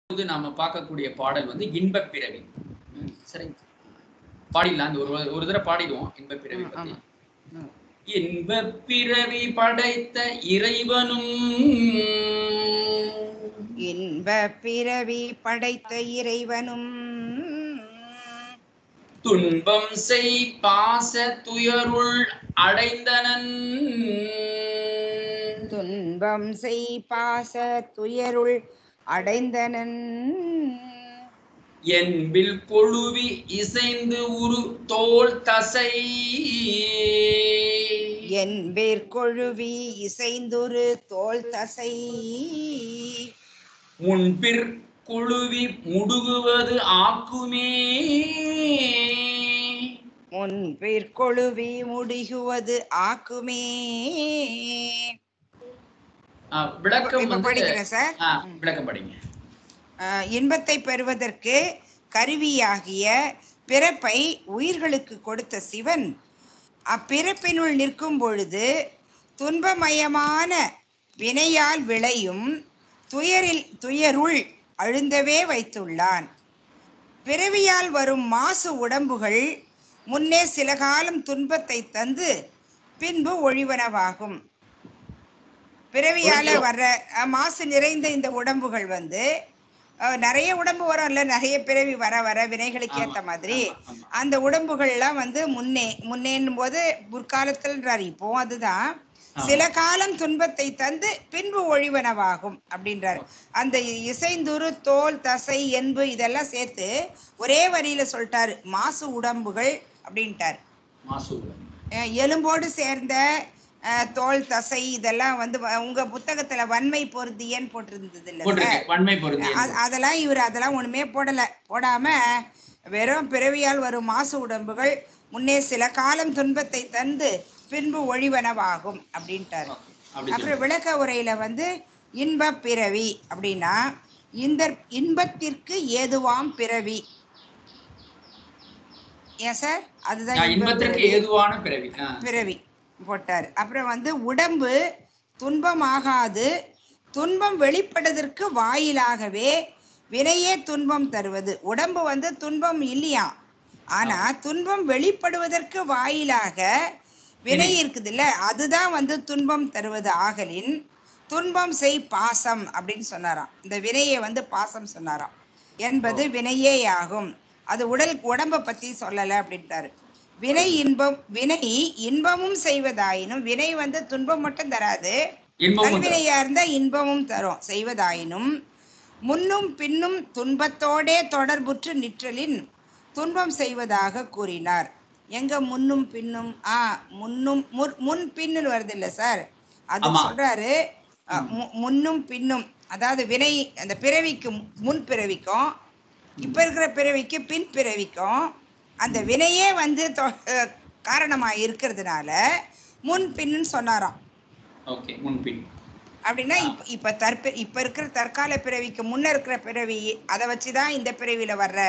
இப்போது நாம பார்க்கக்கூடிய பாடல் வந்து இன்பப் பிறவி ம், சரிங்க பாடிடலாம் அந்த ஒரு ஒரு தடவை பாடிடுவோம் இன்பப் பிறவி ம், பத்தி ஆமா. ம். இன்பப் பிறவி படைத்த இறைவனும் இன்ப பிறவி படைத்த இறைவனும் துன்பம் செய் பாச துயருள் அடைந்தனன் துன்பம் செய் பாச துயருள் அடைந்தனன் என்பில் கொழுவி இசைந்து உரு தோல் தசை என்பேர் கொழுவி இசைந்துரு தோல் தசை முன்பிற் குழுவி முடுகுவது ஆக்குமே முன்பேர் கொழுவி முடிகுவது ஆக்குமே ஆ, விளக்கம் இப்ப வந்து படிக்கிறேன் சார் ஆ, விளக்கம் படிங்க ஆஹ் இன்பத்தை பெறுவதற்கு கருவியாகிய பிறப்பை உயிர்களுக்கு கொடுத்த சிவன் அப்பிறப்பினுள் நிற்கும் பொழுது துன்பமயமான வினையால் விளையும் துயரில் துயருள் அழுந்தவே வைத்துள்ளான் பிறவியால் வரும் மாசு உடம்புகள் முன்னே சில காலம் துன்பத்தை தந்து பின்பு ஒழிவனவாகும் பிறவியால வர்ற அஹ், மாசு நிறைந்த இந்த உடம்புகள் வந்து அஹ், நிறைய உடம்பு வரும்ல நிறைய பிறவி வர வர வினைகளுக்கு ஏத்த மாதிரி ஆமா, ஆமா. அந்த உடம்புகள்லாம் வந்து முன்னே முன்னேன்னும் போது முற்காலத்தில்ன்றார் இப்போ அதுதான் ஆமா. சில காலம் துன்பத்தை தந்து பின்பு ஒழிவனவாகும் அப்படின்றார் அந்த இசைந்துரு தோல் தசை என்பு இதெல்லாம் சேர்த்து ஒரே வரியில சொல்லிட்டாரு மாசு உடம்புகள் அப்படின்ட்டார் மாசூலம் அஹ் எலும்போடு சேர்ந்த அஹ், தோல் தசை இதெல்லாம் வந்து வ- உங்க புத்தகத்துல வன்மை பொருந்தியன்னு போட்டிருந்தது இல்ல சார் போட்டிருக்கு வன்மை பொருந்தி அ- அதெல்லாம் இவர் அதெல்லாம் ஒண்ணுமே போடல போடாம வெறும் பிறவியால் வரும் மாசு உடம்புகள் முன்னே சில காலம் துன்பத்தை தந்து பின்பு ஒழிவனவாகும் அப்படின்ட்டாரு அப்படி அப்புறம் விளக்க உரையில வந்து இன்ப பிறவி அப்படின்னா இந்த இன்பத்திற்கு ஏதுவாம் பிறவி ஏன் சார் அதுதான் சொல்லுங்க. இன்ப இன்பத்திற்கு பிறவி. ஏதுவான பிறவி ஆ, பிறவி போட்டார் அப்புறம் வந்து உடம்பு துன்பமாகாது துன்பம் வெளிப்படுவதற்கு வாயிலாகவே வினையே துன்பம் தருவது உடம்பு வந்து துன்பம் இல்லையா ஆனா துன்பம் வெளிப்படுவதற்கு வாயிலாக வினை இருக்குதுல்ல அதுதான் வந்து துன்பம் தருவது ஆகலின் துன்பம் செய் பாசம் அப்படின்னு சொன்னாராம் இந்த வினையை வந்து பாசம் சொன்னாராம் என்பது வினையே ஆகும் அது உடல் உடம்ப பத்தி சொல்லல அப்படின்ட்டாரு வினை இன்பம் வினை இன்பமும் செய்வதாயினும் வினை வந்து துன்பம் மட்டும் தராது இன்பமும் தரும். கல்வினையா இருந்தா இன்பமும் தரும் செய்வதாயினும் முன்னும் பின்னும் துன்பத்தோடே தொடர்புற்று நிற்றலின் துன்பம் செய்வதாக கூறினார் எங்க முன்னும் பின்னும் ஆ முன்னும் முற்- முன் பின்னு வருது இல்ல சார் அது ஆமா. சொல்றாரு அ, மு- முன்னும் பின்னும் அதாவது வினை அந்த பிறவிக்கு முன் பிறவிக்கும் இப்ப இருக்கிற பிறவிக்கு பின் பிறவிக்கும் அந்த வினையே வந்து தொ- அஹ் காரணமா இருக்கிறதுனால முன் பின்னு சொன்னாராம் ஓகே முன்பின் அப்படின்னா இப்ப இப்ப தற்ப இப்ப இருக்கிற தற்கால பிறவிக்கு முன்ன இருக்கிற பிறவி அதை வச்சுதான் இந்த பிறவியில வர்ற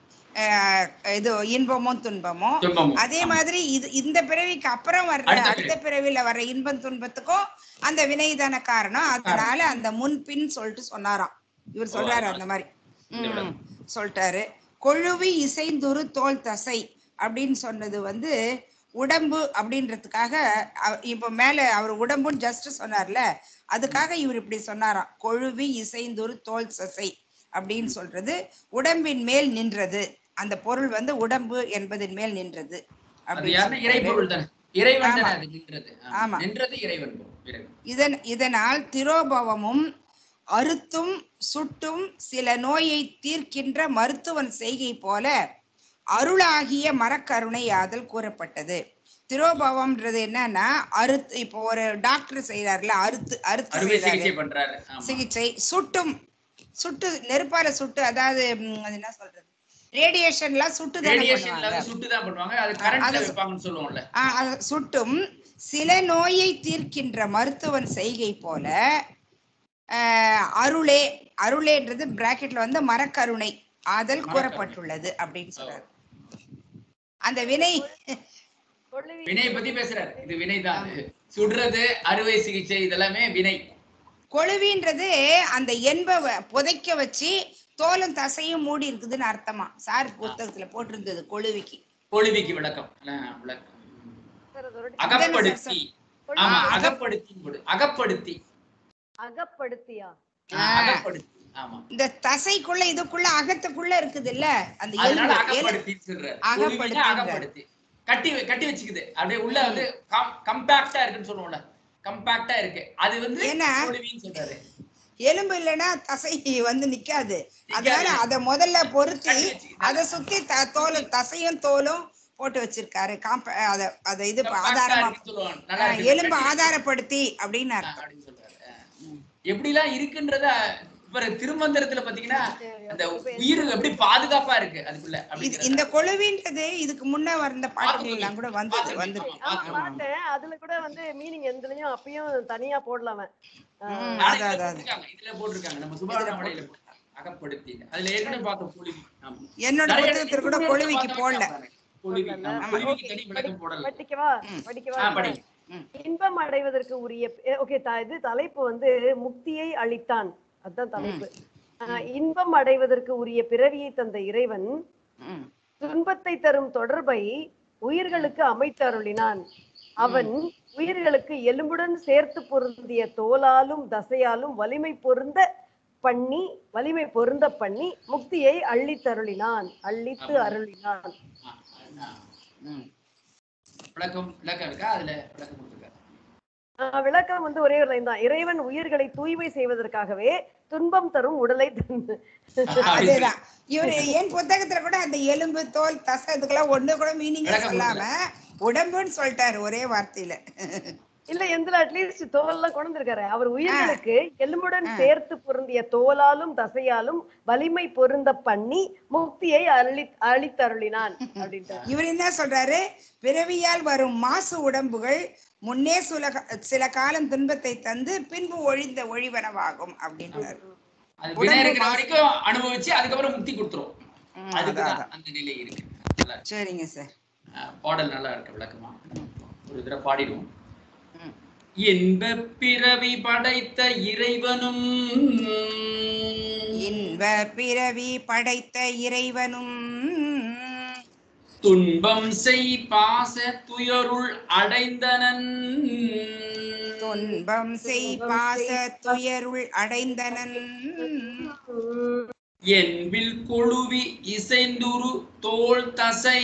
அஹ், இது இன்பமும் துன்பமும் துன்பமும் அதே மாதிரி இது இந்த பிறவிக்கு அப்புறம் வர்ற அடுத்த அடுத்த பிறவியில வர்ற இன்பம் துன்பத்துக்கும் அந்த வினைதான காரணம் அதனால அந்த முன் பின் சொல்லிட்டு சொன்னாராம் இவர் சொல்றாரு அந்த மாதிரி ம், சொல்லிட்டாரு கொழுவி இசைந்துரு தோல் தசை அப்படின்னு சொன்னது வந்து உடம்பு அப்படின்றதுக்காக அவ- இப்ப மேல அவர் உடம்புன்னு ஜஸ்ட் சொன்னார்ல அதுக்காக இவர் இப்படி சொன்னாராம் கொழுவி இசைந்துரு தோல் தசை அப்படின்னு சொல்றது உடம்பின் மேல் நின்றது அந்த பொருள் வந்து உடம்பு என்பதின் மேல் நின்றது அது அப்படின்னு யாருன்னா சொல்றாரு. இறைபொருள் தானே இறைவன் தானே ஆமா. அது நின்றது ஆ, ஆமா. நின்றது இறைவன் இறைவன் இதன் இதனால் திரோபவமும் அறுத்தும் சுட்டும் சில நோயை தீர்க்கின்ற மருத்துவன் செய்கை போல அருளாகிய மரக்கருணை யாதல் கூறப்பட்டது திரோபவம்ன்றது என்னன்னா அறுத்து இப்போ ஒரு டாக்டர் செய்யறாருல அறுத்து அறுத்து அறுவை செய்றாரு. சிகிச்சை பண்றாரு ஆமா. சிகிச்சை சுட்டும் சுட்டு நெருப்பால சுட்டு அதாவது ம், அது என்ன சொல்றது ரேடியேஷன்லாம் சுட்டு தானே ரேடியேஷன்ல பண்ணுவாங்க வந்து சுட்டு தான் பண்ணுவாங்க அது கரண்ட்ல அது- வைப்பாங்கன்னு சொல்லுவோம்ல ஆ, அது சுட்டும் சில நோயை தீர்க்கின்ற மருத்துவன் செய்கை போல ஆஹ், அருளே அருளேன்றது பிராக்கெட்ல வந்து மரக்கருணை ஆதல் மரக்கருணை. கூறப்பட்டுள்ளது அப்படின்னு சொல்றாரு அந்த வினை வினை பத்தி பேசுறாரு இது வினைதான் சுடுறது அறுவை சிகிச்சை இதெல்லாமே வினை கொழுவின்றது அந்த எண்பை வ- புதைக்க வச்சு தோலும் தசையும் மூடி இருக்குதுன்னு அர்த்தமா சார் புத்தகத்துல போட்டிருந்தது கொழுவிக்கு கொழுவிக்கு விளக்கம் ஆ, விளக்கம் சார் அது ஒரு அகப்படுத்தி ஆமா ஆ, அக- அகப்படுத்தி போடு அகப்படுத்தி அகப்படுத்தியா ஆ, ஆ. அகப்படுத்தி ஆமா இந்த தசைக்குள்ள இதுக்குள்ள அகத்துக்குள்ள இருக்குது இல்ல அந்த அதனால எலும்பு எலு- அகப்படுத்தி சொல்றாரு அகப்படுத்தின்றார். கொழுவினா அகப்படுத்தி கட்டி வை- கட்டி வச்சுக்குது அப்படியே உள்ள வந்து கம்பாக்டா இருக்குன்னு சொல்லுவோம்ல கம்பாக்டா இருக்கு அது வந்து ஏன்னா? கொழுவின்னு சொல்றாரு எலும்பு இல்லைன்னா தசை வந்து நிக்காது அதனால அத முதல்ல பொருத்தி கட்டி வச்சுக்குது. அதை சுத்தி த- தோல் தசையும் தோலும் போட்டு வச்சிருக்காரு காம்ப அத அத இது Compact ஆ ஆதாரமா இருக்குன்னு சொல்லுவாங்க. நல்லா ஆ, இருக்கு. எலும்பு கட்டி- ஆதாரப்படுத்தி அப்படின்னு ஆ, அர்த்தம் அப்படின்னு சொல்றாரு. ஆ. எப்படிலாம் இருக்குன்றத இப்ப திருமந்திரத்துல பாத்தீங்கன்னா அந்த உயிர் எப்படி பாதுகாப்பா இருக்கு அதுக்குள்ள இது அப்படிங்கிறத. இந்த கொழுவின்றது இதுக்கு முன்ன வந்த பாட்டுகள் எல்லாம் கூட வந்தது பாத்துருக்கேன். வந்திருக்கு ஆமா, ஆமா, ஆமா. பார்த்தேன் அதுல கூட வந்து மீனிங் எந்தலயும் அப்பயும் தனியா போடலாம் அவன். ஆ, ம். நானே அதான், இதுல அதான். போட்டிருக்காங்க. இதுல போட்டிருக்காங்க நம்ம சுபாவன வடையில போட்டிருக்காங்க. அகப்படுத்தி அதுல ஏற்கனவே பார்த்தோம் கொழுவி ஆமா. என்னோட நிறைய புத்தகத்துல கூட இடத்துல கொழுவிக்கு பார்த்தா போடல பாருங்க. கொழுவி போடல. ஆமா. ஆமா, கொழுவிக்கு okay. தனி விளக்கம் போடல படிக்கவா ம். படிக்கவா ஆ, படி. இன்பம் அடைவதற்கு உரிய ஓகே இது தலைப்பு வந்து முக்தியை அளித்தான் அதுதான் தலைப்பு ஆ, இன்பம் அடைவதற்கு உரிய பிறவியை தந்த இறைவன் ம். துன்பத்தை தரும் தொடர்பை உயிர்களுக்கு அமைத்து அருளினான் அவன் உயிர்களுக்கு எலும்புடன் சேர்த்து பொருந்திய தோலாலும் தசையாலும் வலிமை பொருந்த பண்ணி வலிமை பொருந்த பண்ணி முக்தியை அள்ளித்தருளினான் அள்ளித்து ஆமா. அருளினான் ஆ, அதுதான். ம். விளக்கம் விளக்கம் இருக்கா அதுல விளக்கம் கொடுத்துருக்காரு ஆஹ் விளக்கம் வந்து ஒரே ஒரு லைன் தான் இறைவன் உயிர்களை தூய்மை செய்வதற்காகவே துன்பம் தரும் உடலை தந்து அதேதான் இவரு என் புத்தகத்துல கூட அந்த எலும்பு தோல் தசை இதுக்கெல்லாம் ஒண்ணு கூட மீனிங் விளக்கம் சொல்லாம உடம்புன்னு சொல்லிட்டாரு ஒரே வார்த்தையில இல்ல எந்த அட்லீஸ்ட் தோல் எல்லாம் கொண்டு வந்திருக்காரு அவர் உயிர்களுக்கு எலும்புடன் சேர்த்து பொருந்திய தோலாலும் தசையாலும் வலிமை பொருந்த பண்ணி முக்தியை அள்ளி அளித்தருளினான் அப்படின்ட்டு இவர் என்ன சொல்றாரு பிறவியால் வரும் மாசு உடம்புகள் முன்னே சில சில காலம் துன்பத்தை தந்து பின்பு ஒழிந்த ஒழிவனவாகும் அப்படின்றாரு அது உடம்பு வினை இருக்கிற மாசு- வரைக்கும் அனுபவிச்சு அதுக்கப்புறம் முக்தி கொடுத்துரும் ம், அதுக்குதான் அதான், அதான். அந்த நிலை இருக்கு நல்லா இருக்கு. சரிங்க சார் ஆ, பாடல் நல்லா இருக்கு விளக்கமா ஒரு தடவை பாடிடுவோம் ம். இன்ப பிறவி படைத்த இறைவனும் இன்ப பிறவி படைத்த இறைவனும் துன்பம் செய் பாச துயருள் அடைந்தனன் துன்பம் செய் பாச துயருள் அடைந்தனன் என்பில் கொழுவி இசைந்துரு தோள் தசை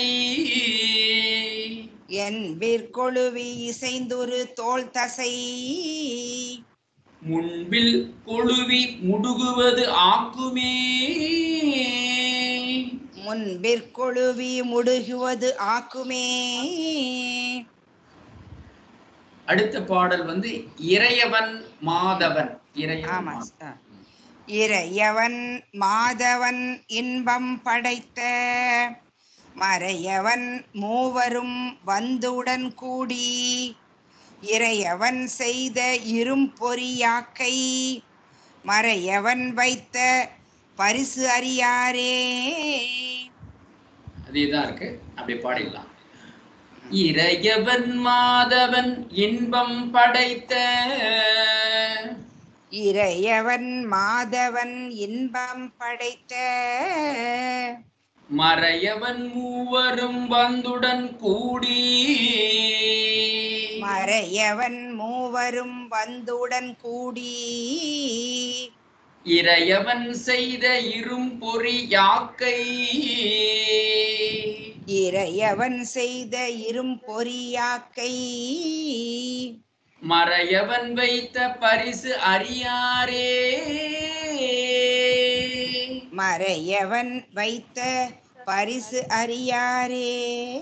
என் விற்கொழுவி இசைந்துரு தோல் தசை முன்பில் கொழுவி முடுகுவது ஆக்குமே முன்பிற்கொழுவி முடுகுவது ஆக்குமே அடுத்த பாடல் வந்து இறையவன் மாதவன் இறையவன் ஆமா மாதவன். சார். இறையவன் மாதவன் இன்பம் படைத்த மறையவன் மூவரும் வந்துடன் கூடி இறையவன் செய்த இரும்பொறியாக்கை மறையவன் வைத்த பரிசு அறியாரே அதேதான் இருக்கு அப்படியே பாடிடலாம் இறையவன் மாதவன் இன்பம் படைத்த இறையவன் மாதவன் இன்பம் படைத்த மறையவன் மூவரும் வந்துடன் கூடி மறையவன் மூவரும் வந்துடன் கூடி இறையவன் செய்த இரும்பொறி யாக்கை இறையவன் செய்த இரும்பொறியாக்கை மறையவன் வைத்த பரிசு அறியாரே மறையவன் வைத்த பரிசு அறியாரே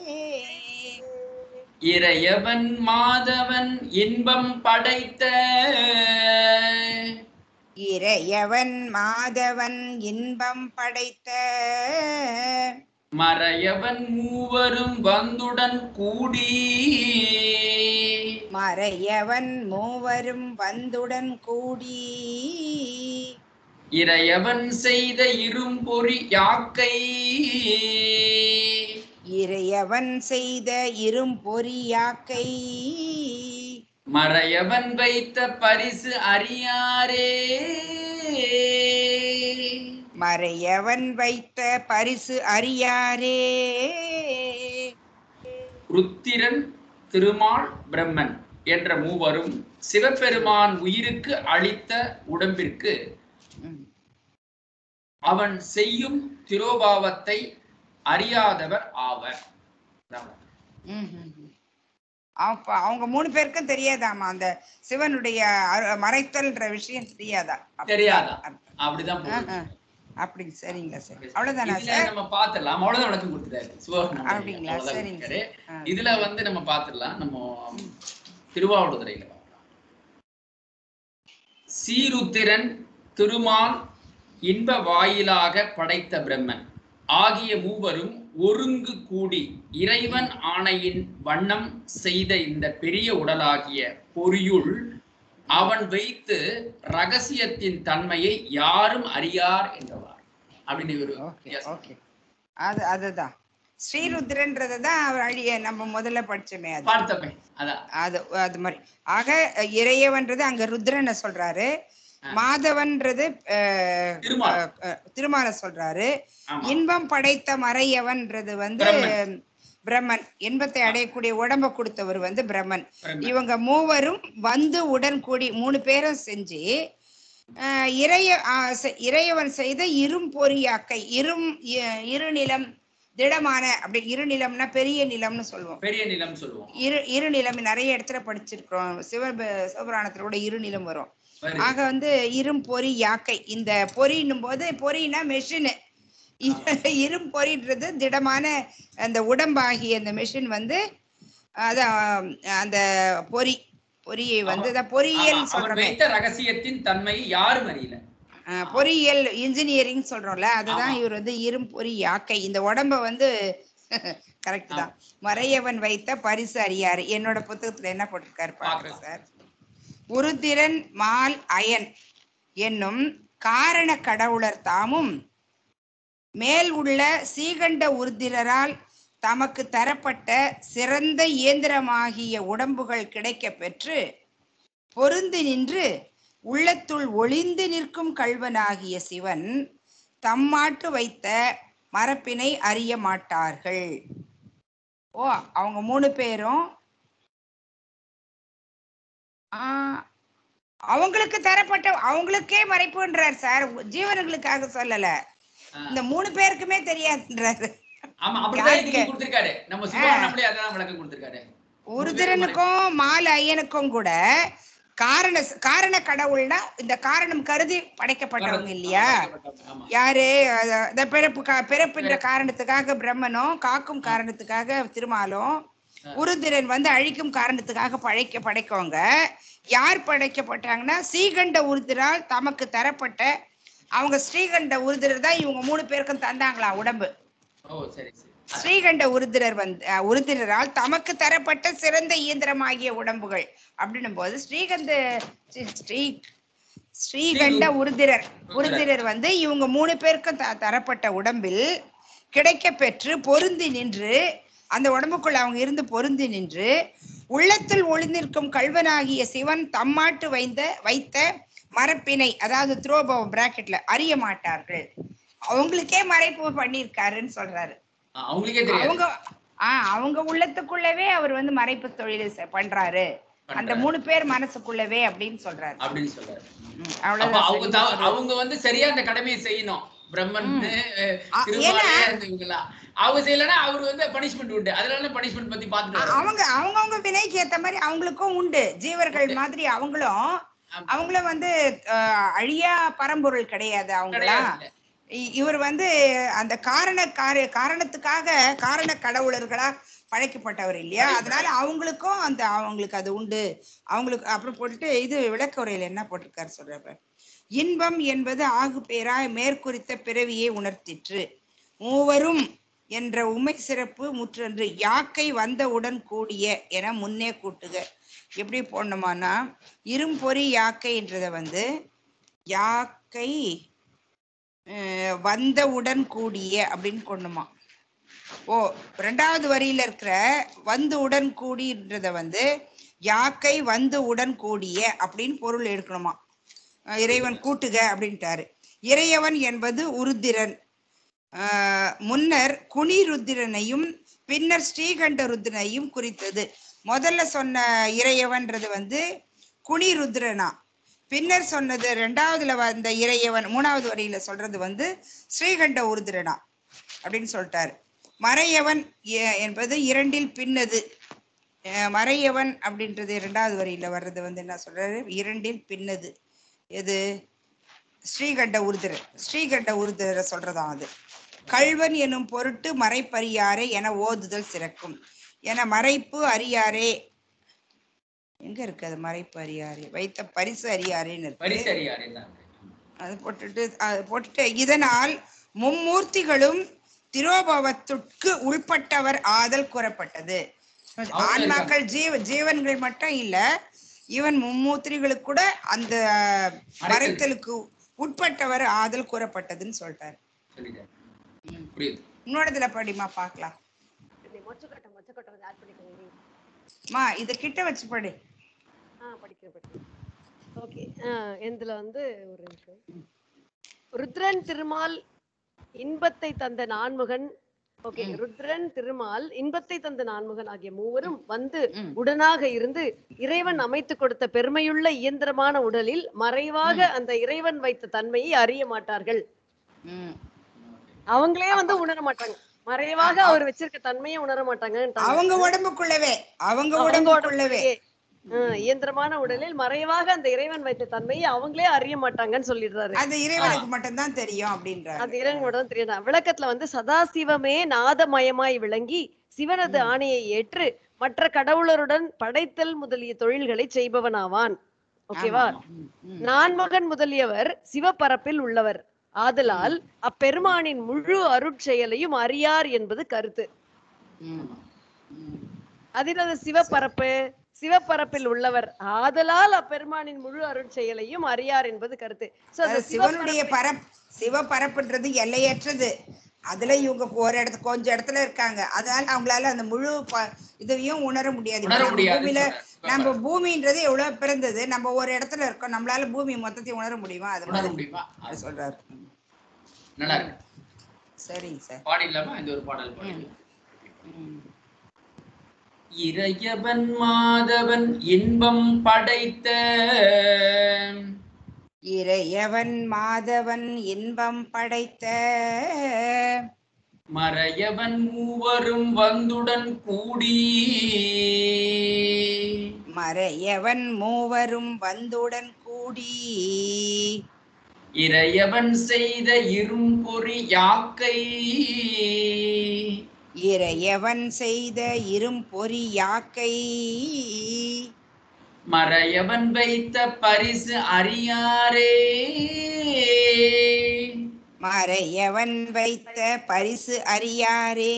இறையவன் மாதவன் இன்பம் படைத்த இறையவன் மாதவன் இன்பம் படைத்த மறையவன் மூவரும் வந்துடன் கூடி மறையவன் மூவரும் வந்துடன் கூடி இறையவன் செய்த இரும்பொறி யாக்கை இறையவன் செய்த இரும்பொறியாக்கை மறையவன் வைத்த பரிசு அறியாரே மறையவன் வைத்த பரிசு அறியாரே ருத்திரன் திருமால் பிரம்மன் என்ற மூவரும் சிவபெருமான் உயிருக்கு அளித்த உடம்பிற்கு ம். அவன் செய்யும் திரோபாவத்தை அறியாதவர் ஆவர் அதான். ம், ம், ம். அப்ப அவங்க மூணு பேருக்கும் தெரியாதாமா அந்த சிவனுடைய அரு- மறைத்தல்ன்ற விஷயம் தெரியாதா அப்படி- தெரியாதா அப்படிதான் ஆ, போகுது. ஆ. அப்படிங்க சரிங்க சரி அவ்வளவுதானா இதுல சார் நம்ம பாத்துடலாம் அவ்வளவுதான் விளக்கம் கொடுத்துட்டாரு சிவபெருமான் அப்படிங்களா? அவ்வளவுதான் சரிங்க. கொடுத்தாரு. ஆ. இதுல வந்து நம்ம பாத்துடலாம் நம்ம திருவாவடுதுறையில பார்க்கலாம் சீருத்திரன் திருமால் இன்ப வாயிலாக படைத்த பிரம்மன் ஆகிய மூவரும் ஒருங்கு கூடி இறைவன் ஆணையின் வண்ணம் செய்த இந்த பெரிய உடலாகிய பொறியுள் அவன் வைத்து ரகசியத்தின் தன்மையை யாரும் அறியார் என்றவார் அப்படின்னு ஒரு ஓகே ஓகே அது அதுதான் ஸ்ரீருத்ரன்றது தான் அவர் அழிய நம்ம முதல்ல படிச்சோமே அது பார்த்தமே அதான் அது அது மாதிரி ஆக இறையவன்றது அங்க ருத்ரனை சொல்றாரு மாதவன்றது அஹ், திருமால். அஹ், அஹ், திருமால சொல்றாரு ஆமா இன்பம் படைத்த மறையவன்றது வந்து பிரம்மன். பிரம்மன் இன்பத்தை அடையக்கூடிய உடம்ப கொடுத்தவர் வந்து பிரம்மன் பிரம்மன். இவங்க மூவரும் வந்து உடன் கூடி மூணு பேரும் செஞ்சு ஆஹ், இறைய ஆஹ், செ- இறையவன் செய்த இரும் பொறியாக்கை இரும் இ- இருநிலம் திடமான அப்படி இருநிலம்னா பெரிய நிலம்னு சொல்லுவோம் பெரிய நிலம் சொல்லுவோம் இரு இருநிலம் நிறைய இடத்துல படிச்சிருக்கிறோம் சிவ சிவபுராணத்துல கூட இருநிலம் வரும் வருது. ஆக வந்து இரும் பொறி யாக்கை இந்த பொறின்னும் போது பொறினா மெஷின் இரும் பொறின்றது திடமான அந்த உடம்பாகிய அந்த மெஷின் வந்து அதான் அந்த பொறி பொறியை வந்து அதான் பொறியியல் ஆமா, அவர் சொல்றோமே வைத்த ரகசியத்தின் தன்மையை யாரும் அறியல அஹ், பொறியியல் இன்ஜினியரிங் சொல்றோம்ல அதுதான் ஆமா. இவர் வந்து இரும் பொறி யாக்கை இந்த உடம்ப வந்து கரெக்ட் தான் மறையவன் வைத்த பரிசு அறியாரு என்னோட புத்தகத்துல என்ன போட்டிருக்காரு பாக்குறேன் சார் உருத்திரன் மால் அயன் என்னும் காரண கடவுளர் தாமும் மேல் உள்ள சீகண்ட உருத்திரரால் தமக்கு தரப்பட்ட சிறந்த இயந்திரமாகிய உடம்புகள் கிடைக்கப் பெற்று பொருந்தி நின்று உள்ளத்துள் ஒளிந்து நிற்கும் கள்வனாகிய சிவன் தம்மாட்டு வைத்த மரப்பினை அறிய மாட்டார்கள் ஓ அவங்க மூணு பேரும் ஆ, அவங்களுக்கு தரப்பட்ட அவங்களுக்கே மறைப்புன்றார் சார் ஜீவன்களுக்காக சொல்லல ஆ. இந்த மூணு பேருக்குமே தெரியாதுன்றாரு ஆமா அப்படிதான் யாருக்கு? இதுக்கு கொடுத்திருக்காரு நம்ம சிவபுராணம்லயே அதான் விளக்கம் கொடுத்திருக்காரு உருதிரனுக்கும் மால் ஐயனுக்கும் கூட காரண காரண கடவுள்னா இந்த காரணம் கருதி படைக்கப்பட்டவங்க இல்லையா ஆமா யாரு அத- இந்த பிறப்பு கா- பிறப்புன்ற காரணத்துக்காக பிரம்மனும் காக்கும் காரணத்துக்காக திருமாலும் உருதிரன் வந்து அழிக்கும் காரணத்துக்காக படைக்க படைக்கவங்க யார் படைக்கப்பட்டாங்கன்னா ஸ்ரீகண்ட உருதிரால் தமக்கு தரப்பட்ட அவங்க ஸ்ரீகண்ட உருதிரர் தான் இவங்க மூணு பேருக்கும் தந்தாங்களாம் உடம்பு ஓ சரி சரி ஸ்ரீகண்ட உருதிரர் வந்து அஹ், உருதிரரால் தமக்கு தரப்பட்ட சிறந்த இயந்திரமாகிய உடம்புகள் அப்படின்னும் போது ஸ்ரீகந்த ஸ்ரீ- ஸ்ரீ ஸ்ரீகண்ட உருதிரர் உருதிரர் வந்து இவங்க மூணு பேருக்கும் த- தரப்பட்ட உடம்பில் கிடைக்க பெற்று பொருந்தி நின்று அந்த உடம்புக்குள்ள அவங்க இருந்து பொருந்தி நின்று உள்ளத்தில் ஒளிந்திருக்கும் கல்வனாகிய சிவன் தம்மாட்டு வைந்த வைத்த மரப்பினை அதாவது த்ரோபவம் பிராக்கெட்ல அறிய மாட்டார்கள் அவங்களுக்கே மறைப்பு பண்ணியிருக்காருன்னு சொல்றாரு ஆ, அவங்களுக்கே தெரியாது அவங்க ஆஹ் அவங்க உள்ளத்துக்குள்ளவே அவர் வந்து மறைப்பு தொழில் செ- பண்றாரு அந்த பண்றாரு. மூணு பேர் மனசுக்குள்ளவே அப்படின்னு சொல்றாரு அப்படின்னு சொல்றாரு ம், அப்ப அவ்வளவுதான் அவங்க சரி. தவ- அவங்க வந்து சரியா அந்த கடமையை செய்யணும் பிரம்மன் ஆ, ஏன்னா- இருந்தவங்களா அவங்க செய்யலன்னா அவரு வந்து பனிஷ்மெண்ட் உண்டு அதனால பனிஷ்மெண்ட் பத்தி பாத்துட்டு வரோம். அவங்க அவங்கவங்க வினைக்கு ஏத்த மாதிரி அவங்களுக்கும் உண்டு ஜீவர்கள் மாதிரி அவங்களும் ஆமா. அவங்களும் வந்து அஹ், அழியா பரம்பொருள் கிடையாது அவங்களா கிடையாது. இ- இவர் வந்து அந்த காரண கார காரணத்துக்காக காரண கடவுளர்களா படைக்கப்பட்டவர் இல்லையா அதனால அவங்களுக்கும் அந்த அவங்களுக்கு அது உண்டு அவங்களுக்கு அப்புறம் போட்டுட்டு இது விளக்க உரையில என்ன போட்டிருக்காரு சொல்றப்ப இன்பம் என்பது ஆகு பேராய் மேற்குறித்த பிறவியை உணர்த்திற்று மூவரும் என்ற உமை சிறப்பு முற்றன்று யாக்கை வந்தவுடன் கூடிய என முன்னே கூட்டுக எப்படி போடணுமானா இரும்பொறி யாக்கைன்றத வந்து யாக்கை அஹ், வந்தவுடன் கூடிய அப்படின்னு கொண்டுமா ஓ ரெண்டாவது வரியில இருக்கிற வந்து உடன் கூடின்றத வந்து யாக்கை வந்து உடன் கூடிய அப்படின்னு பொருள் எடுக்கணுமா அஹ் இறைவன் கூட்டுக அப்படின்ட்டாரு இறையவன் என்பது உருத்திரன் ஆஹ் முன்னர் குணிருத்திரனையும் பின்னர் ஸ்ரீகண்ட ருத்ரனையும் குறித்தது முதல்ல சொன்ன இறையவன்றது வந்து குணிருத்ரனா பின்னர் சொன்னது ரெண்டாவதுல வந்த இறையவன் மூணாவது வரியில சொல்றது வந்து ஸ்ரீகண்ட உருத்திரனா அப்படின்னு சொல்லிட்டாரு மறையவன் எ- என்பது இரண்டில் பின்னது அஹ் மறையவன் அப்படின்றது இரண்டாவது வரியில வர்றது வந்து என்ன சொல்றாரு இரண்டில் பின்னது எது ஸ்ரீகண்ட உருதிரர் ஸ்ரீகண்ட உருதிரரை சொல்றதாம் அது கள்வன் எனும் பொருட்டு மறைப்பறியாரே என ஓதுதல் சிறக்கும் என மறைப்பு அறியாரே எங்க இருக்கு அது மறைப்பு அறியாரே வைத்த பரிசு அறியாரேன்னு இருக்கு பரிசரியாரே தான் அது போட்டுட்டு அது போட்டுட்டு இதனால் மும்மூர்த்திகளும் திரோபவத்துக்கு உள்பட்டவர் ஆதல் கூறப்பட்டது ஆன்மாக்கள் ஜீவ ஜீவன்கள் மட்டும் இல்ல ஈவன் மும்மூர்த்திகளுக்கு கூட அந்த மறைத்தலுக்கு உட்பட்டவர் ஆதல் கூறப்பட்டதுன்னு சொல்லிட்டாரு சொல்லிட்டேன் புரியுது இன்னொருதுல படிமா பார்க்கலாம் மொச்சக்கட்டை மொச்சக்கட்டை வந்து ஆட் பண்ணிக்கோங்க மா இத கிட்ட வச்சு படி ஆ படிக்கிறேன் படிக்கிறேன் ஓகே இதுல வந்து ஒரு நிமிஷம் ருத்ரன் திருமால் இன்பத்தை தந்த நான்முகன் ஓகே ருத்ரன் திருமால் இன்பத்தை தந்த நான்முகன் ஆகிய மூவரும் வந்து ம். உடனாக இருந்து இறைவன் அமைத்து கொடுத்த பெருமையுள்ள இயந்திரமான உடலில் மறைவாக அந்த இறைவன் வைத்த தன்மையை அறிய மாட்டார்கள் ம். அவங்களே வந்து உணர மாட்டாங்க மறைவாக அவர் வச்சிருக்க தன்மையை உணர மாட்டாங்க அவங்க உடம்புக்குள்ளவே அவங்க அவங்க உடம்புக்குள்ளவே உடம்புலயே, ஆஹ், இயந்திரமான உடலில் மறைவாக அந்த இறைவன் வைத்த தன்மையை அவங்களே அறிய மாட்டாங்கன்னு சொல்லிடுறாரு அது இறைவனுக்கு மட்டும்தான் தெரியும் அப்படின்றாரு அது இறைவனோட தான் தெரியும் விளக்கத்துல வந்து சதாசிவமே நாதமயமாய் விளங்கி சிவனது ஆணையை ஏற்று மற்ற கடவுளருடன் படைத்தல் முதலிய தொழில்களை செய்பவனாவான் ஓகேவா ம், ம். நான்மகன் முதலியவர் சிவபரப்பில் உள்ளவர் ஆதலால் அப்பெருமானின் முழு அருட்செயலையும் அறியார் என்பது கருத்து ம். ம். அதில் அது சிவபரப்பு சிவபரப்பில் உள்ளவர் ஆதலால் அப்பெருமானின் முழு அருட்செயலையும் அறியார் என்பது கருத்து சோ அந்த அது சிவனுடைய பரப் சிவ பரப்புன்றது எல்லையற்றது அதுல இவங்க ஒரு இடத்து கொஞ்சம் இடத்துல இருக்காங்க அதனால அவங்களால அந்த முழு ப- இதையும் உணர முடியாது இப்ப உணர நம்ம முடியாது பூமியில சொல்றேன். நம்ம பூமின்றது எவ்வளவு பிறந்தது நம்ம ஒரு இடத்துல இருக்கோம் நம்மளால பூமி மொத்தத்தையும் உணர முடியுமா அது உணர மாதிரி முடியுமா அது சொல்றாரு ம். நல்லா இருக்கு சரிங்க சார் பாடிடலாமா இந்த ஒரு பாடல் பாடி ம். இறையவன் மாதவன் இன்பம் படைத்த இறையவன் மாதவன் இன்பம் படைத்த மறையவன் மூவரும் வந்துடன் கூடி மறையவன் மூவரும் வந்துடன் கூடி இறையவன் செய்த இரும்பொறி யாக்கை இறையவன் செய்த இரும்பொறி யாக்கை மறையவன் வைத்த பரிசு அறியாரே மறையவன் வைத்த பரிசு அறியாரே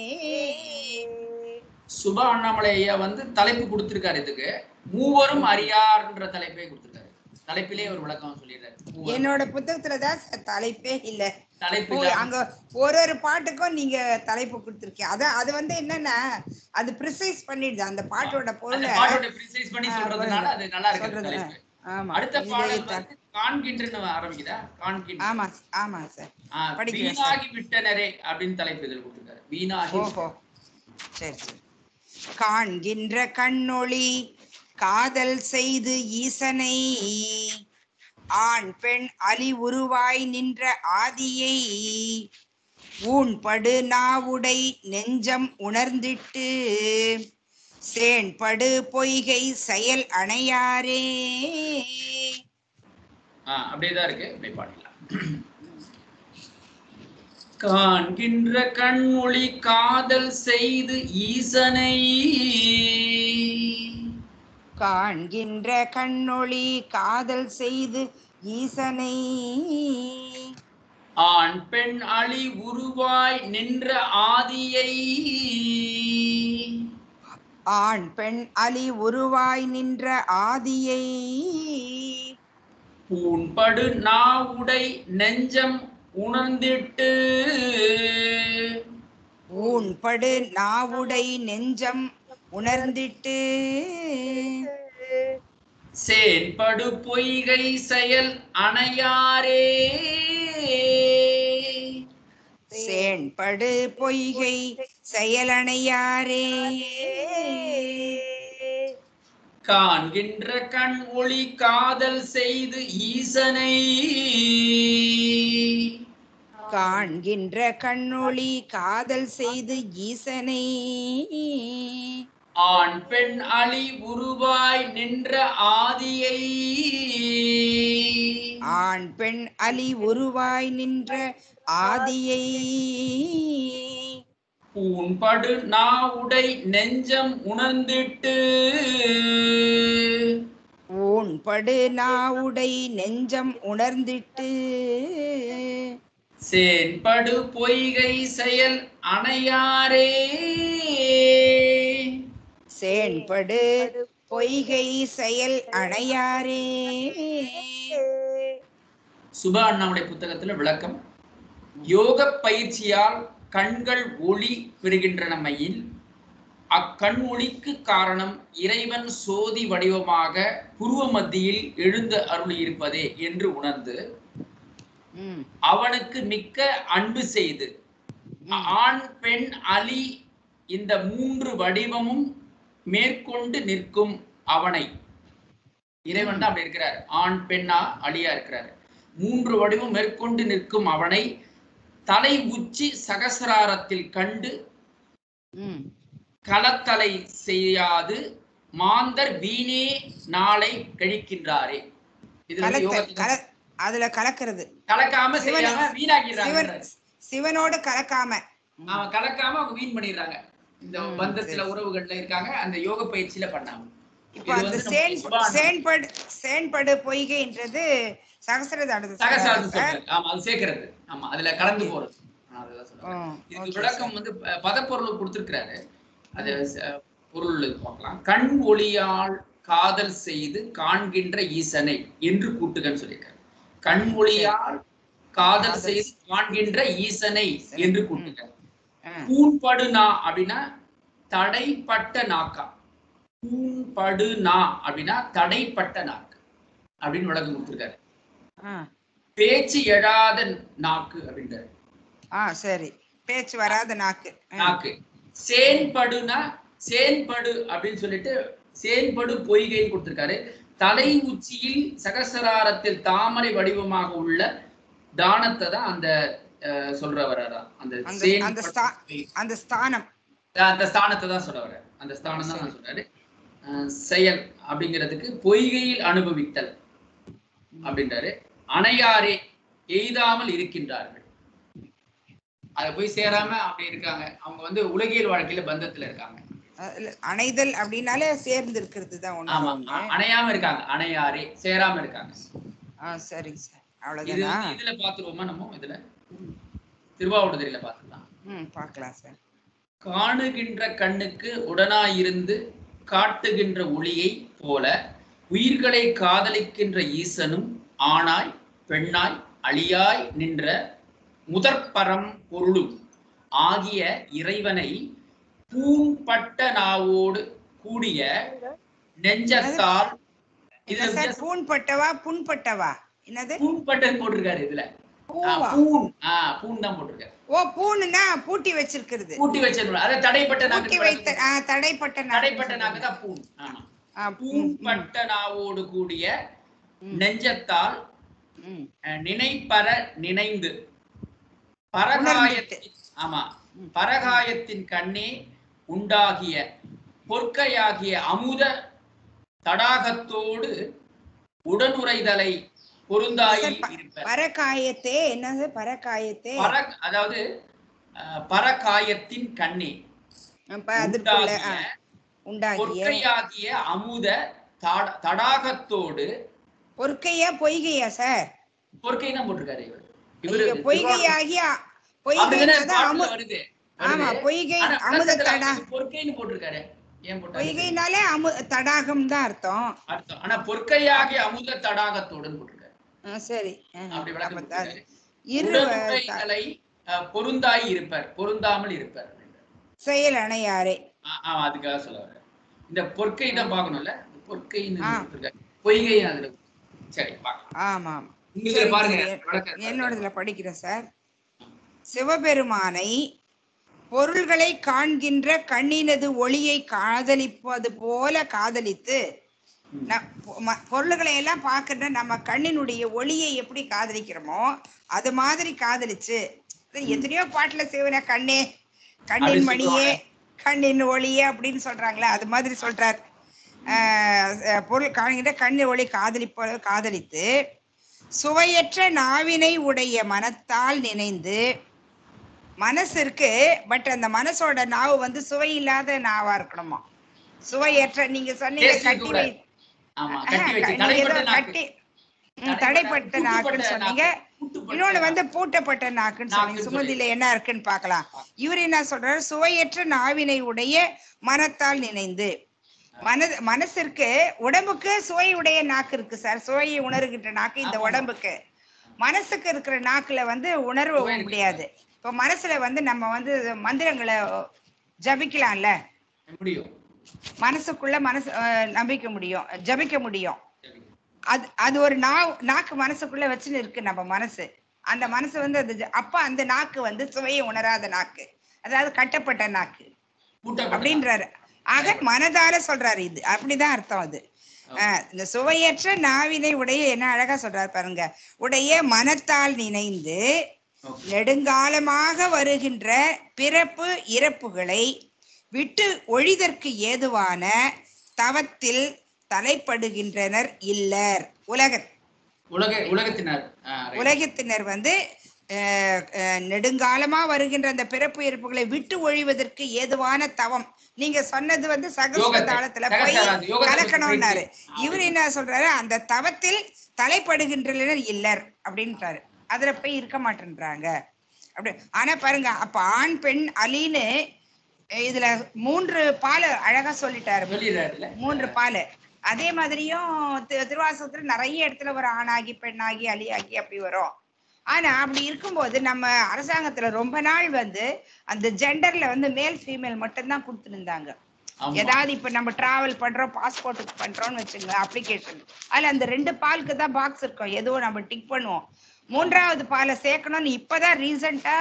சுபா அண்ணாமலை ஐயா வந்து தலைப்பு கொடுத்திருக்காரு இதுக்கு மூவரும் அறியார்ன்ற தலைப்பே கொடுத்திருக்காரு தலைப்பிலே ஒரு விளக்கம் சொல்லிடுறாரு மூவரும். என்னோட புத்தகத்துலதான் சார் தலைப்பே இல்ல தலைப்பு ஓ, இல்லாம- அங்க ஒரு ஒரு பாட்டுக்கும் நீங்க தலைப்பு கொடுத்திருக்கீங்க அத அது வந்து என்னன்னா அது ப்ரிசைஸ் பண்ணிடுது அந்த பாட்டோட அந்த பொருளை பாட்டோட precise பண்ணி ஆ, சொல்றதுனால அது நல்லா இருக்கு சொல்றது தலைப்பு ஆமா அடுத்த இது பாடல் த- வந்து காண்கின்றன்னு ஆரம்பிக்குதா காண்கின்ற ஆமா ஆமா சார் ஆ, படிக்கிறேன் வீணாகி விட்டனரே அப்படின்னு தலைப்பு இதில் கொடுத்திருக்காரு வீணாகி ஓஹோ சரி சரி காண்கின்ற கண்ணொளி காதல் செய்து ஈசனை ஆண் பெண் அலி உருவாய் நின்ற ஆதியை ஊன்படு நாவுடை நெஞ்சம் உணர்ந்திட்டு சேண்படு பொய்கை செயல் அணையாரே ஆ, அப்படியே தான் இருக்கு அப்படியே பாடிடலாம் காண்கின்ற கண்மொழி காதல் செய்து ஈசனை காண்கின்ற கண்ணொளி காதல் செய்து ஈசனை ஆண் பெண் அழி உருவாய் நின்ற ஆதியை ஆண் பெண் அலி உருவாய் நின்ற ஆதியை பூண்படு நாவுடை நெஞ்சம் உணர்ந்திட்டு ஊன்படு நாவுடை நெஞ்சம் உணர்ந்திட்டு சேன்படு பொய்கை செயல் அணையாரே சேண்படு பொய்கை செயலணையாரே காண்கின்ற கண் ஒளி காதல் செய்து ஈசனை காண்கின்ற கண்ணொளி காதல் செய்து ஈசனை ஆண் பெண் அழி உருவாய் நின்ற ஆதியை ஆண் பெண் அலி உருவாய் நின்ற ஆதியை பூண்படு நாவுடை நெஞ்சம் உணர்ந்திட்டு ஊன்படு நாவுடை நெஞ்சம் உணர்ந்திட்டு சேன்படு பொய்கை செயல் அணையாரே சேண்படு பொய்கை செயல் அணையாரே சுபா அண்ணாவுடைய புத்தகத்துல விளக்கம் யோக பயிற்சியால் கண்கள் ஒளி பெறுகின்றனமையில் அக்கண் ஒளிக்கு காரணம் இறைவன் சோதி வடிவமாக புருவ மத்தியில் எழுந்து அருள் இருப்பதே என்று உணர்ந்து ம், அவனுக்கு மிக்க அன்பு செய்து ம். ஆண் பெண் அலி இந்த மூன்று வடிவமும் மேற்கொண்டு நிற்கும் அவனை இறைவன் தான் அப்படி இருக்கிறார் ஆண் பெண்ணா அலியா இருக்கிறார் மூன்று வடிவம் மேற்கொண்டு நிற்கும் அவனை தலை உச்சி சகசிராரத்தில் கண்டு ம். களத்தலை செய்யாது மாந்தர் வீணே நாளை கழிக்கின்றாரே இது வந்து கலக்க யோகத்துல கல அதுல கலக்கிறது கலக்காம சிவன் செய்யாம சிவன் வீணாக்கிறாங்க சிவனோடு கலக்காம அவன் கலக்காம அவங்க வீண் பண்ணிடுறாங்க இந்த ம், பந்தத்துல சரி. உறவுகள்ல இருக்காங்க அந்த யோக பயிற்சியில பண்ணாம இப்ப இது அந்த வந்து நம்ம சேன் சுபானம். சேன்படு சேன்படு பொய்கைன்றது சகசிரதானது சகசாரம் சொல்றாரு ஆமா அது சேர்க்கிறது ஆமா அதுல கலந்து போறது நான் அதுதான் சொல்றேன். இதுக்கு விளக்கம் வந்து ப- பதப்பொருள் கொடுத்திருக்கிறாரு அது ச- பொருள் பார்க்கலாம் கண் ஒளியால் காதல் செய்து காண்கின்ற ஈசனை என்று கூட்டுகன்னு சொல்லியிருக்காரு கண் ஒளியால் காதல் காதல் செய்து காண்கின்ற ஈசனை என்று கூட்டுக ம். பூண்படு நா அப்படின்னா தடைப்பட்ட நாக்கா பூண்படு நா அப்படின்னா தடைப்பட்ட நாக்கு அப்படின்னு விளக்கம் கொடுத்திருக்காரு ஆ. பேச்சு எழாத நாக்கு அப்படின்றாரு ஆ சரி பேச்சு வராத நாக்கு ம். நாக்கு சேன்படுனா சேன்படு அப்படின்னு சொல்லிட்டு சேன்படு பொய்கைன்னு கொடுத்திருக்காரு தலை உச்சியில் சகசராரத்தில் தாமரை வடிவமாக உள்ள தானத்தை தான் அந்த அஹ், சொல்ற வர்றாரா அந்த அந்த- சேன் அந்த ஸ்தா- அந்த ஸ்தானம் அந்த ஸ்தானத்தை தான் சொல்ல வர்றாரு அந்த ஸ்தானம் தான் நான் சொல்றாரு அஹ், செயல் அப்படிங்கிறதுக்கு பொய்கையில் அனுபவித்தல் அப்படின்றாரு அணையாரே எய்தாமல் இருக்கின்றார்கள் அத போய் சேராம அப்படி இருக்காங்க அவங்க வந்து உலகியல் வாழ்க்கையில பந்தத்துல இருக்காங்க அதுல அணைதல் அப்படின்னாலே சேர்ந்து இருக்கிறது தான் ஆமா ஒண்ணு அ- அணையாம இருக்காங்க அணையாரே சேராம இருக்காங்க ஆ சரிங்க சார் இது அவ்வளவுதானா வந்து இதுல பாத்துருவோமா நம்ம இதுல திருவாவூடுதுறையில பாத்துக்கலாம் ம் பார்க்கலாம் சார் காணுகின்ற கண்ணுக்கு உடனாயிருந்து காட்டுகின்ற ஒளியை போல உயிர்களை காதலிக்கின்ற ஈசனும் ஆணாய் பெண்ணாய் அழியாய் நின்ற முதற்பரம் பொருளும் ஆகிய இறைவனை பூண்பட்ட நாவோடு கூடிய நெஞ்சத்தால் இல்ல இதுல சார் பூன்பட்டவா புண்பட்டவா என்னது பூண்பட்டன் போட்டிருக்காரு இதுல ஆ, பூவா பூண் ஆஹ் பூண் தான் போட்டிருக்காரு ஓ பூணுனா பூட்டி வச்சிருக்கிறது பூட்டி வச்சிருக்கணும் அதை தடைப்பட்ட பூட்டி வைத்த நாக்கு ஆ, தடைப்பட்ட நாக்கு. தடைப்பட்ட நாக்கு தான் பூண் ஆமா ஆ, ம், ம், பூண்பட்ட நாவோடு கூடிய ம், நெஞ்சத்தால் ம். அஹ், நினைப்பற நினைந்து பரகாயத்தின் ஆமா ம். பரகாயத்தின் கண்ணே உண்டாகிய பொற்கையாகிய அமுத தடாகத்தோடு உடனுறைதலை பொருந்தாயி சார், ப- இருப்ப பரகாயத்தே என்னது பரகாயத்தே பர அதாவது அஹ், பரகாயத்தின் கண்ணே அப்ப அதுக்குள்ள ஆ, உண்டாகிய உண்டாகிய பொற்கையாகிய அமுத தட- தடாகத்தோடு பொற்கையா பொய்கையா சார் பொற்கை தான் போட்டிருக்காரு இவர் இவரு ஐயோ, பொய்கையாகிய அப்படிதானே பொய்கைனாதான் பாட்டுல அமு வருது ஆமா வருது. பொய்கை ஆனா அமுத விளக்கத்துல தடா வந்து பொற்கைன்னு போட்டிருக்காரு ஏன் போட்டாரு பொய்கைனாலே அமு தடாகம் தான் அர்த்தம் அர்த்தம் ஆனா பொற்கையாகிய அமுத தடாகத்தோடு போட்டிருக்காரு ஆ, சரி ஆ, அப்படி விளக்கம் அப்ப தான் கொடுத்திருக்காரு. இரு உடனுறைகளை, அஹ், பொருந்தாய் இருப்பர் பொருந்தாமல் இருப்பர் செயல் அணையாரே ஆ- ஆ, அதுக்காக சொல்ல வரேன் இந்த பொற்கை தான் பார்க்கணும்ல பொற்கைன்னு ஆ. கொடுத்திருக்காரு. பொய்கை அதுல சரி பார்க்கலாம் ஆமா ஆமா உங்களுக்கு சரி, பாருங்க சரி. விளக்கம். என்னோடதுல படிக்கிறேன் சார் சிவபெருமானை பொருள்களை காண்கின்ற கண்ணினது ஒளியை காதலிப்பது போல காதலித்து ம். ந- பொ- ம- பொருள்களை எல்லாம் பார்க்கின்ற நம்ம கண்ணினுடைய ஒளியை எப்படி காதலிக்கிறோமோ அது மாதிரி காதலிச்சு இது எத்தனையோ பாட்டுல சிவன கண்ணே கண்ணின் அப்படி மணியே கண்ணின் ஒளியே அப்படின்னு சொல்றாங்களே அது மாதிரி சொல்றார் ஆஹ் அஹ் பொருள் காண்கின்ற கண்ணின் ஒளி காதலிப்ப காதலித்து சுவையற்ற நாவினை உடைய மனத்தால் நினைந்து மனசு இருக்கு பட் அந்த மனசோட நாவு வந்து சுவையில்லாத நாவா இருக்கணுமா சுவையற்ற நீங்க சொன்னீங்க Taste கட்டி கூட. வை ஆமா ஆஹ் கட்டி வச்சு நீங்க ஏதோ தடைப்பட்ட நாக்கு. கட்டி ம், தடைப்பட்ட நாக்குன்னு சொன்னீங்க பூட்டுப்பட்ட இன்னொன்னு நாக்கு. வந்து பூட்டப்பட்ட நாக்குன்னு சொன்னீங்க நாக்குன்னு சுமதியில என்ன இருக்குன்னு பார்க்கலாம் இவர் என்ன சொல்றாரு சுவையற்ற நாவினை உடைய மனத்தால் நினைந்து மன மனசிற்கு உடம்புக்கு சுவை உடைய நாக்கு இருக்கு சார் சுவையை உணர்கின்ற நாக்கு இந்த ஆமா. உடம்புக்கு மனசுக்கு இருக்கிற நாக்குல வந்து உணர்வு சுவை இருக்கு. முடியாது இப்ப மனசுல வந்து நம்ம வந்து மந்திரங்களை ஜபிக்கலாம்ல முடியும் மனசுக்குள்ள மனசு அஹ், நம்பிக்க முடியும் ஜபிக்க முடியும் சரி. அது அது ஒரு நா நாக்கு மனசுக்குள்ள வச்சுன்னு இருக்கு நம்ம மனசு அந்த மனசு வந்து அது ஜ- அப்ப அந்த நாக்கு வந்து சுவையை உணராத நாக்கு அதாவது கட்டப்பட்ட நாக்கு பூட்டப்பட்ட அப்படின்றாரு ஆக மனதார சொல்றாரு இது அப்படிதான் அர்த்தம் அது அஹ், இந்த சுவையற்ற நாவினை உடைய என்ன அழகா சொல்றாரு பாருங்க உடைய மனத்தால் நினைந்து நாக்கு. Okay. நெடுங்காலமாக வருகின்ற பிறப்பு இறப்புகளை விட்டு ஒழிதற்கு ஏதுவான தவத்தில் தலைப்படுகின்றனர் இல்லர் உலக உலக உலகத்தினர் ஆ, right. உலகத்தினர் வந்து அஹ், அஹ், நெடுங்காலமா வருகின்ற அந்த பிறப்பு இறப்புகளை விட்டு ஒழிவதற்கு ஏதுவான தவம் நீங்க சொன்னது வந்து சகஸ்ர யோகத்தை. தாளத்துல போய் சகஸ்ர- யோகத்தை கலக்கணும்னாரு பற்றி இவர் என்ன சொல்றாரு அந்த தவத்தில் தலைப்படுகின்றனர் இல்லர் அப்படின்றாரு அதுல போய் இருக்க மாட்டேன்றாங்க அப்படி ஆனா பாருங்க அப்ப ஆண் பெண் அலின்னு இதுல மூன்று பால் அழகா சொல்லிட்டாரு சொல்லிடுறாருல்ல மூன்று பால் அதே மாதிரியும் தி- திருவாசகத்துல நிறைய இடத்துல வரும் ஆணாகி பெண்ணாகி அலியாகி அப்படி வரும் ஆனா அப்படி இருக்கும்போது நம்ம அரசாங்கத்துல ரொம்ப நாள் வந்து அந்த ஜெண்டர்ல வந்து மேல் ஃபீமேல் மட்டும்தான் கொடுத்துருந்தாங்க ஆமா. ஏதாவது இப்ப நம்ம டிராவல் பண்றோம் பாஸ்போர்ட்டுக்கு பண்றோம்னு வச்சுங்க அப்ளிகேஷன் அதுல அந்த ரெண்டு பாலுக்கு தான் பாக்ஸ் இருக்கும் எதுவும் நம்ம டிக் பண்ணுவோம் மூன்றாவது பாலை சேர்க்கணும்னு இப்பதான் ரீசெண்டா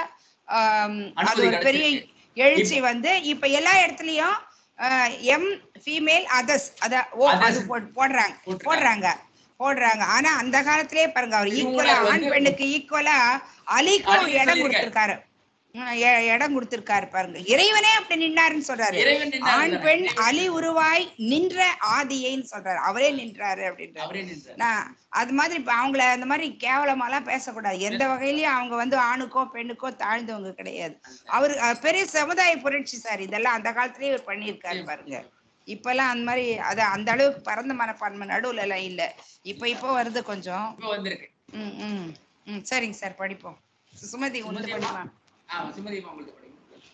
அது அனுமதி ஒரு பெரிய கிடைச்சிருக்கு. எழுச்சி வந்து இப்ப எல்லா இடத்துலயும் எம் ஃபீமேல் அதர்ஸ் அத ஓ Others. அது போ- போடுறாங்க போட்டிருக்காங்க. போடுறாங்க போடுறாங்க ஆனா அந்த காலத்திலேயே பாருங்க அவர் இவங்க ஈக்குவலா ஆண் வந்து- பெண்ணுக்கு ஈக்குவலா அலிக்கும் அலிக்கு இடம் சொல்லியிருக்காரு. கொடுத்திருக்காரு ம், எ- இடம் கொடுத்திருக்காரு பாருங்க இறைவனே அப்படி நின்னாருன்னு சொல்றாரு இறைவன் நின்றாரு ஆண் தானே. பெண் அலி உருவாய் நின்ற ஆதியைன்னு சொல்றாரு அவரே நின்றாரு அப்படின்றாரு அவரே நின்றார் நான் அது மாதிரி இப்ப அவங்கள அந்த மாதிரி கேவலமாலாம் பேசக்கூடாது எந்த வகையிலயும் அவங்க வந்து ஆணுக்கோ பெண்ணுக்கோ தாழ்ந்தவங்க கிடையாது அவரு அஹ், பெரிய சமுதாய புரட்சி சார் இதெல்லாம் அந்த காலத்திலேயே இவர் பண்ணியிருக்காரு பாருங்க இப்பெல்லாம் அந்த மாதிரி அது அந்த அளவுக்கு பரந்த மனப்பான்மை நடுவுல எல்லாம் இல்ல இப்ப இப்போ வருது கொஞ்சம் இப்ப வந்திருக்கு ம் ம் ம் சரிங்க சார் படிப்போம் சுமதி உனது சுமதி படிமா ஆ சுமதிமா உங்களுக்கு படிங்க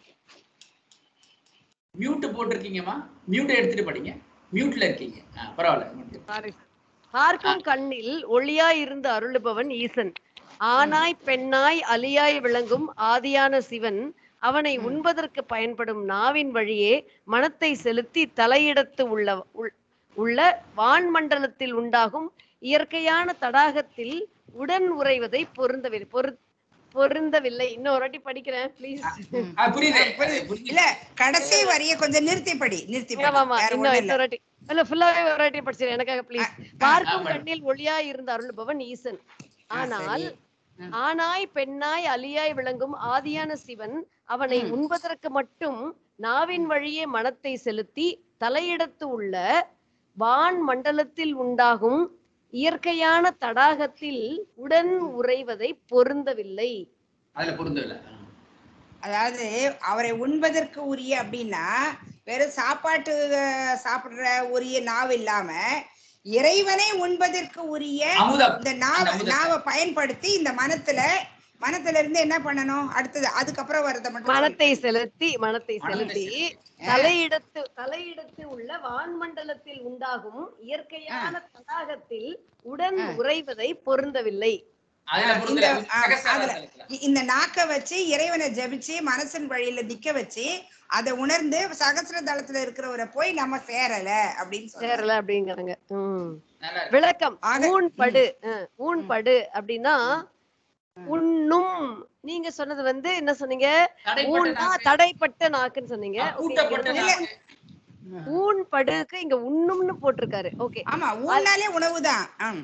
மியூட் போட்டிருக்கீங்கம்மா மியூட் எடுத்துட்டு படிங்க மியூட்ல இருக்கீங்க ஆ, பரவாயில்ல சாரி பார்க்கும் கண்ணில் ஒளியாய் இருந்து அருளுபவன் ஈசன் ஆனாய் பெண்ணாய் அலியாய் விளங்கும் ஆதியான சிவன் அவனை உண்பதற்கு பயன்படும் நாவின் வழியே மனத்தை செலுத்தி தலையிடத்து உள்ள உள்- உள்ள வான்மண்டலத்தில் உண்டாகும் இயற்கையான தடாகத்தில் உடன் உறைவதை பொருந்தவில்லை பொரு பொருந்தவில்லை இன்னொரு வாட்டி படிக்கிறேன் ப்ளீஸ் ஆ, புரியுது புரியுது. இல்ல கடைசி வரிய கொஞ்சம் நிறுத்தி படி நிறுத்தி படி ஆமா வேற இன்னும் ஒண்ணும் இல்ல இன்னொரு வாட்டி இல்ல ஃபுல்லாவே ஒரு வாட்டி படிச்சிரு எனக்காக ப்ளீஸ் பார்க்கும் ஆ, கண்ணில் ஒளியா இருந்து அருள்பவன் ஈசன் ஆ, ஆனால் சரி. ம். ஆனாய் பெண்ணாய் அலியாய் விளங்கும் ஆதியான சிவன் அவனை ம். உண்பதற்கு மட்டும் நாவின் வழியே மனத்தை செலுத்தி தலையிடத்து உள்ள வான் மண்டலத்தில் உண்டாகும் இயற்கையான தடாகத்தில் உடன் உறைவதை பொருந்தவில்லை அதுல பொருந்தவில்லை ஆ. அதாவது அவரை உண்பதற்கு உரிய அப்படின்னா வெறும் சாப்பாட்டு அஹ், சாப்பிடுற உரிய நாவு இல்லாம இறைவனை உண்பதற்கு உரிய அமுதம் இந்த நாவ அந்த அமுதத்தை. நாவை பயன்படுத்தி இந்த மனத்துல மனத்துல இருந்து என்ன பண்ணணும் அடுத்தது அதுக்கப்புறம் வரத மட்டும் சொல்லு. மனத்தை செலுத்தி மனத்தை மனத்தை செலுத்தி செலுத்தி. தலையிடத்து தலையிடத்து உள்ள வான்மண்டலத்தில் உண்டாகும் இயற்கையான தடாகத்தில் உடன் ஆ. உறைவதை பொருந்தவில்லை அதுல ஆ, பொருந்தல இந்த- ஆ, சகசிரார அதுல. தலத்துல. இ- இந்த நாக்க வச்சு இறைவனை ஜெபிச்சு மனசின் வழியில நிக்க வச்சு அதை உணர்ந்து சகசிர தளத்துல இருக்கிறவரை போய் நம்ம சேரல அப்படின்னு சொல்றாரு சேரல அப்படிங்கிறாங்க உம் நல்லா இருக்கு. விளக்கம் ஆக- ஊன் படு அஹ், ஊன் படு அப்படின்னா உண்ணும் நீங்க சொன்னது வந்து என்ன சொன்னீங்க தடைப்பட்ட ஊன்னா நாக்கு, தடைப்பட்ட நாக்குன்னு சொன்னீங்க ஆ, Okay, கூட்டப்பட்ட இங்க நாக்கு. ஊன் படுக்கு இங்க உண்ணும்னு போட்டிருக்காரு ஓகே ஆமா ஊனாலே உணவுதான் ஆம்.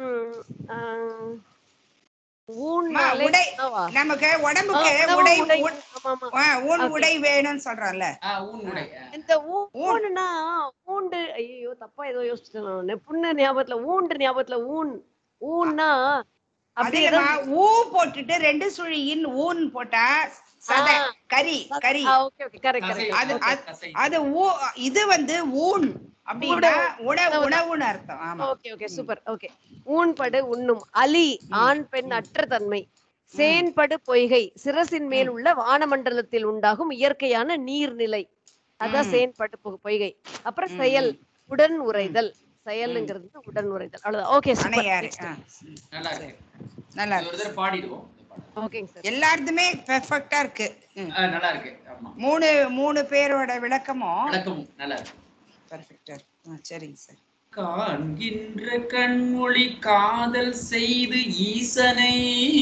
ஊன்னாலே உடை உணவா? நமக்கு ஆ, உடம்புக்கு உணவு, உடை உடை. உ- ஆமா, ஆமா. ஆ, ஊன் Okay. உடை வேணும்னு சொல்றோம்ல ஆ, ஊன் உடை. ஆ. இந்த ஊ- ஊனுனா ஊண்டு ஐயோ தப்பா ஏதோ யோசிச்சுட்டேன் நானு. புண்ணு ஞாபகத்துல ஊண்டு ஞாபகத்துல ஊன் ஊன்னா அப்படி அது ஏதோ இல்லம்மா, ஊ போட்டுட்டு ரெண்டு சுழியின் ஊன் போட்டா சதை ஆ. கறி கறி ஓகே ஓகே கரெக்ட் தசை, கரெக்ட் அது- தசை, அது- தசை. அது ஊ இது வந்து ஊன் அப்படின்னா உணவு உணவுன்னு அர்த்தம் ஆமா ஓகே ஓகே சூப்பர் ஓகே ஊன்படு உண்ணும் அலி ஆண் பெண் அற்ற தன்மை சேன்படு பொய்கை சிரசின் மேல் உள்ள வானமண்டலத்தில் உண்டாகும் இயற்கையான நீர்நிலை அதான் ம். சேன்படு பொ- பொய்கை அப்புறம் செயல் உடன் உரைதல் செயலுங்கிறது உடன் உரைதல் அவ்வளவுதான் ஓகே அணையாறு ஆ, நல்லா இருக்கு. நல்லா இது ஒரு தடவை பாடிடுவோம். ஓகேங்க சார் எல்லாருதுமே பெர்ஃபெக்டா இருக்கு ம். ஆ, நல்லா இருக்கு. ஆமா. மூணு மூணு பேரோட விளக்கமும் விளக்கமும் நல்லா இருக்கு. பெர்ஃபெக்டா இருக்கு ஆ, சரிங்க சார் காண்கின்ற கண்மொழி காதல் செய்து ஈசனை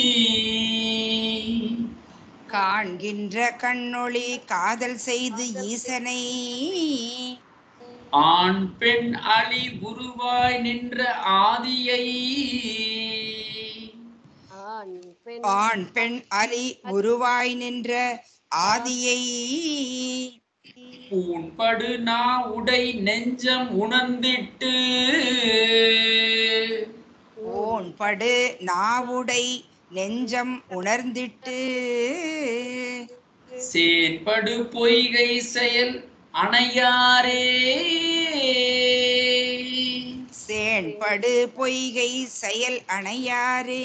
காண்கின்ற கண்ணொளி காதல் செய்து ஈசனை ஆண் பெண் அழி உருவாய் நின்ற ஆதியை ஆண் பெண் ஆண் பெண் அலி உருவாய் நின்ற ஆதியை பூண்படு நா உடை நெஞ்சம் உணர்ந்திட்டு ஓன் படு நாவுடை நெஞ்சம் உணர்ந்திட்டு சேன்படு பொய்கை செயல் அணையாரே சேண்படு பொய்கை செயல் அணையாரே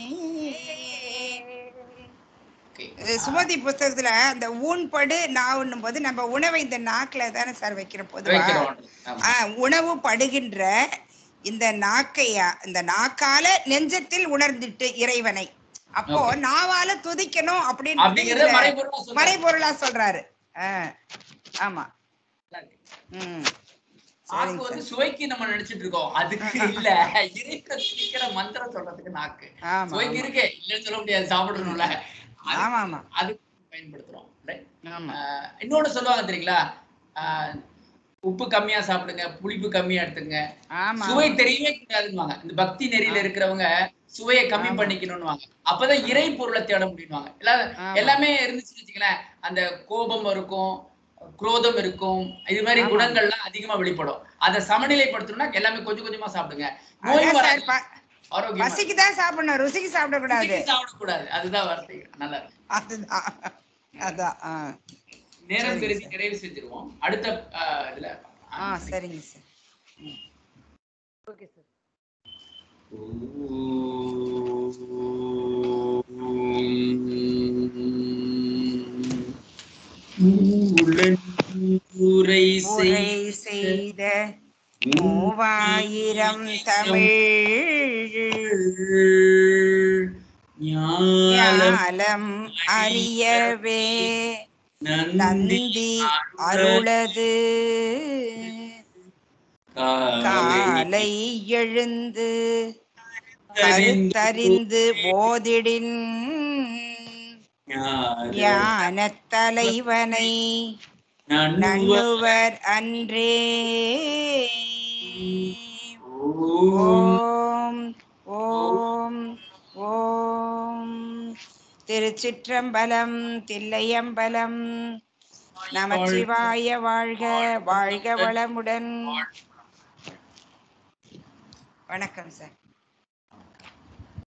Okay. இது சுமதி புஸ்தகத்துல அந்த ஊன்படு நாவுன்னும் போது நம்ம உணவை இந்த நாக்குல தானே சார் வைக்கிற பொதுவா வைக்கிறோம். ஆமா. ஆ, உணவு படுகின்ற இந்த நாக்கையா இந்த நாக்கால நெஞ்சத்தில் உணர்ந்துட்டு இறைவனை அப்போ Okay. நாவால துதிக்கணும் அப்படின்னு அப்படிங்கறத மறைபொருளா சொல்றாரு. மறைபொருளா சொல்றாரு ஆ, ஆமா நல்லா இருக்கு. ம் நாக்கு சரிங்க வந்து சார் சுவைக்கு நம்ம நினைச்சிட்டு இருக்கோம் அதுக்கு இல்ல இறைக்க சீக்கிர மந்திரம் சொல்றதுக்கு நாக்கு ஆமா சுவைக்கு இருக்கு இல்லன்னு சொல்ல முடியாது சாப்பிடணும்ல அது- ஆமா ஆமா அதுக்கு பயன்படுத்துறோம் right? ஆமா ஆஹ் இன்னொன்னு சொல்லுவாங்க தெரியுங்களா ஆஹ் உப்பு கம்மியா சாப்பிடுங்க புளிப்பு கம்மியா எடுத்துங்க ஆமா சுவை தெரியவே கூடாதுன்னுவாங்க இந்த பக்தி நெறியில இருக்கிறவங்க சுவையை கம்மி ஆமா. பண்ணிக்கணும்னுவாங்க அப்பதான் இறை பொருளை தேட முடியும்வாங்க எல்லா ஆமா. எல்லாமே இருந்துச்சுன்னு வச்சுங்களேன் அந்த கோபம் இருக்கும் குரோதம் இருக்கும் இது மாதிரி ஆமா. குணங்கள்லாம் அதிகமா வெளிப்படும் அதை சமநிலைப்படுத்தணும்னா எல்லாமே கொஞ்சம் கொஞ்சமா சாப்பிடுங்க நோய் அதான் வராது சார் ப- ஆரோக்கியமா பசிக்கு தான் சாப்பிடணும் ருசிக்கு சாப்பிடக்கூடாது ருசிக்கு சாப்பிடக்கூடாது அதுதான் வார்த்தை நல்லா இருக்கு அதுதான் அதான் ஆ நேரம் சரிங்க கருதி சார். நிறைவு செஞ்சிருவோம் அடுத்த ஆஹ், இதுல ஆ சரிங்க சார் ஓகே சார் உரை முறை செய்த மூவாயிரம் தமிழ் ஞாலம் அறியவே நந்தி அருளது காலை எழுந்து கருத்தறிந்து போதிடின் ஞானத் தலைவனை நண்ணுவர் அன்றே ஓம் ஓம் ஓம் திருச்சிற்றம்பலம் தில்லையம்பலம் நமச்சிவாய வாழ்க வாழ்க வளமுடன் வணக்கம் சார்